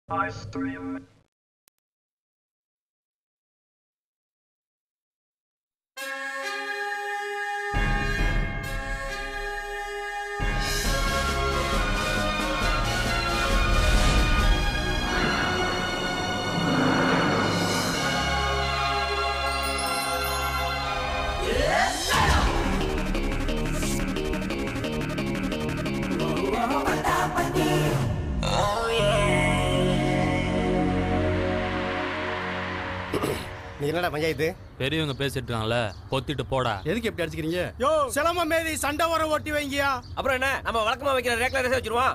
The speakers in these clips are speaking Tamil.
நீ என்னடா பஞ்சாயத்து பெரியவங்க பேசிட்டு இருக்காங்கல்ல பொத்திட்டு போடா எதுக்கு எப்படி அடிச்சுக்கிறீங்க யோ சிலம்ப மேதி சண்டை வர ஓட்டி வைங்கயா அப்புறம் என்ன நம்ம வழக்கமா வைக்கிற ரேக்ல ரேஸ் வச்சிருவோம்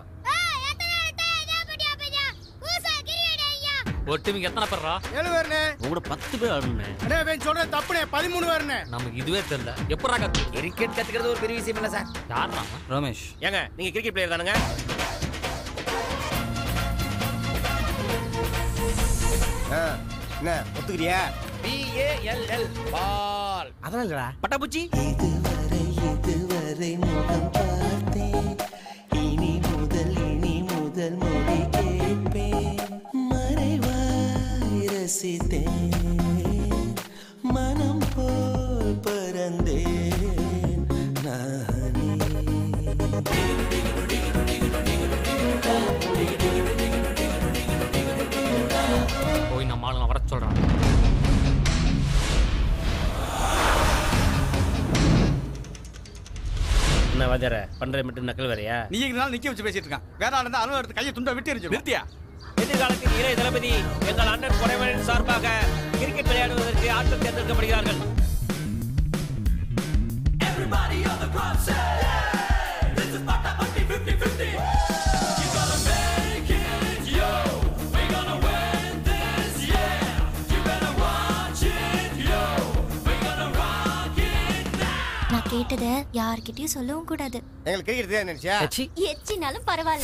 ஒட்டுமிக்கு எத்தனை பேர்ரா ஏழு பேருண்ணே உங்களோட பத்து பேர் ஆடணுண்ணே அண்ணே இவன் சொல்ற தப்புனே பதிமூணு பேருண்ணே நமக்கு இதுவே தெரியல எப்படா கத்து கிரிக்கெட் கத்துக்கிறது ஒரு பெரிய விஷயம் இல்ல சார் யாரா ரமேஷ் ஏங்க நீங்க கிரிக்கெட் பிளேயர் தானுங்க ஆ, என்ன ஒத்துக்கிறியா B A L L ball அதெல்லாம் இல்லடா பட்டாபூச்சி இதுவரை இதுவரை முகம் பார்த்தேன் இனி முதல் இனி முதல் மொழி கேட்பேன் மறைவாய் ரசித்தேன் மனம் போல் பறந்தேன் நானே போய் நம்ம ஆளுங்க வர சொல்றான் என்ன வாத்தியார பண்றது மட்டும் நக்கல் வேறையா நீ எங்கனாலும் நிக்க வச்சு பேசிட்டு இருக்கான் வேற ஆள் இருந்தா அலுவலகத்து கையை துண்டை விட்டு எரிஞ்சு நிறுத்தியா எதிர்காலத்தில் இளைய தளபதி எங்கள் அண்ணன் குறைவனின் சார்பாக கிரிக்கெட் விளையாடுவதற்கு ஆட்கள் தேர்ந்தெடுக்கப்படுகிறார்கள் நான் கேட்டத யார்கிட்டயும் சொல்லவும் கூடாது எங்களுக்கு கிரிக்கெட் தெரியாது நினைச்சியா எச்சினாலும் பரவாயில்ல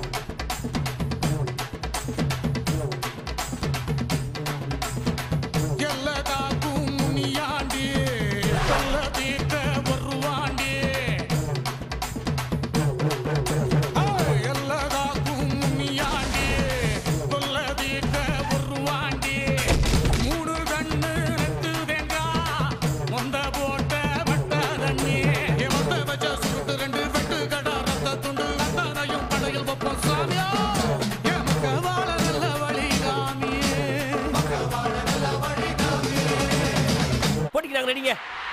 போட்டிக்கிறாங்க நடிங்க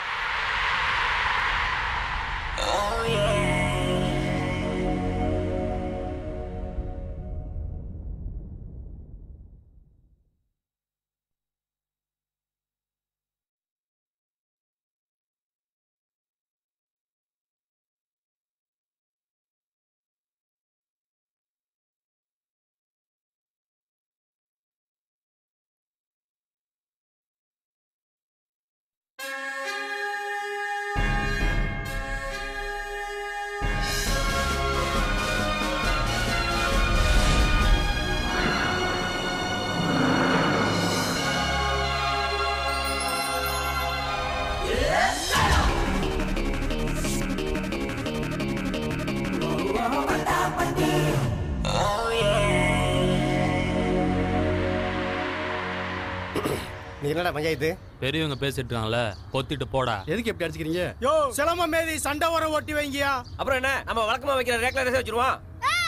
நீ என்னடா பஞ்சாயத்து பெரியவங்க பேசிட்டு இருக்காங்கல்ல பொத்திட்டு போடா எதுக்கு எப்படி அடிச்சுக்கிறீங்க யோ சிலம்ப மேதி சண்டை வர ஓட்டி வைங்கயா அப்புறம் என்ன நம்ம வழக்கமா வைக்கிற ரேக்ல ரேஸ் வச்சிருவோம்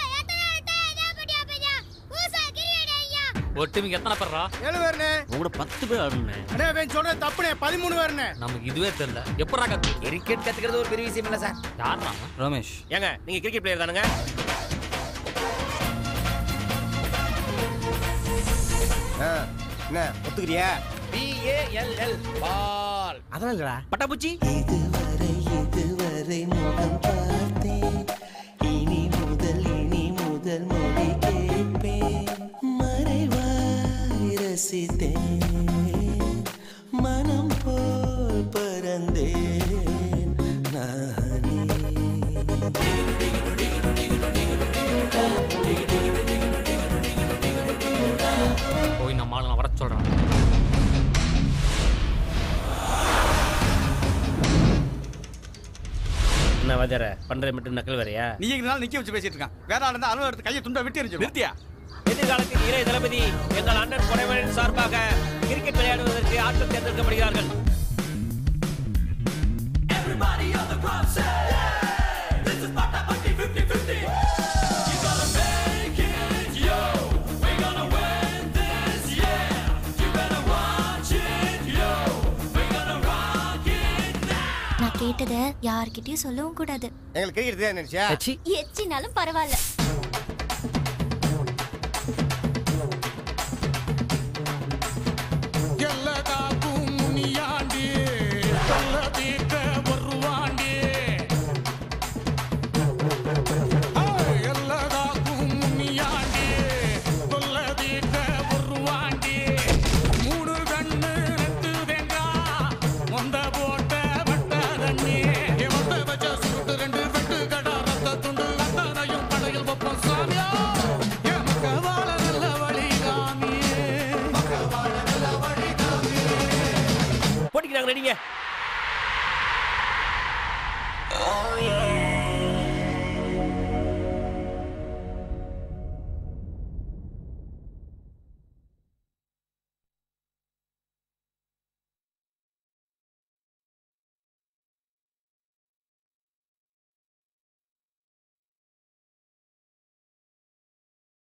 ஒட்டுமிக்கு எத்தனை பேர்ரா ஏழு பேருண்ணே உங்களோட பத்து பேர் ஆடணுண்ணே அண்ணே இவன் சொல்ற தப்புனே பதிமூணு பேருண்ணே நமக்கு இதுவே தெரியல எப்படா கத்து கிரிக்கெட் கத்துக்கிறது ஒரு பெரிய விஷயம் இல்ல சார் யாரா ரமேஷ் ஏங்க நீங்க கிரிக்கெட் பிளேயர் தானுங்க ஆ, என்ன ஒத்துக்கிறியா B A L L ball அதெல்லாம் இல்லடா பட்டாபூச்சி இதுவரை இதுவரை முகம் பார்த்தேன் இனி முதல் இனி முதல் மொழி கேட்பேன் மறைவாய் ரசித்தேன் மனம் போல் பறந்தேன் நானே போய் நம்ம ஆளுங்க வர சொல்றான் என்ன வாத்தியார பண்றது மட்டும் நக்கல் வேறையா நீ எங்கனாலும் நிக்க வச்சு பேசிட்டு இருக்கான் வேற ஆள் இருந்தா அலுவலகத்து கையை துண்டை விட்டு எரிஞ்சு நிறுத்தியா எதிர்காலத்தில் இளைய தளபதி எங்கள் அண்ணன் குறைவனின் சார்பாக கிரிக்கெட் விளையாடுவதற்கு ஆட்கள் தேர்ந்தெடுக்கப்படுகிறார்கள் நான் கேட்டதை யார்கிட்டயும் சொல்லவும் கூடாது எங்களுக்கு கிரிக்கெட் தான் நினைச்சா எச்சினாலும் பரவாயில்ல எல்லதாக்கும் முனியாண்டி தொல்ல தீர்க்க வருவாண்டி ஏய், எல்லதாக்கும் முனியாண்டி தொல்ல தீர்க்க வருவாண்டி மூணு கண்ணு ரெண்டு தேங்கா மொந்த போட்ட வட்ட தண்ணி மொத்த வச்ச சுருட்டு ரெண்டு வெட்டு கடா ரத்த துண்டு அத்தனையும் படையில் வைப்போம் சாமியா எமக்க வாழ நல்ல வழி காமியே போட்டிக்கிறாங்க நடிங்க Oh yeah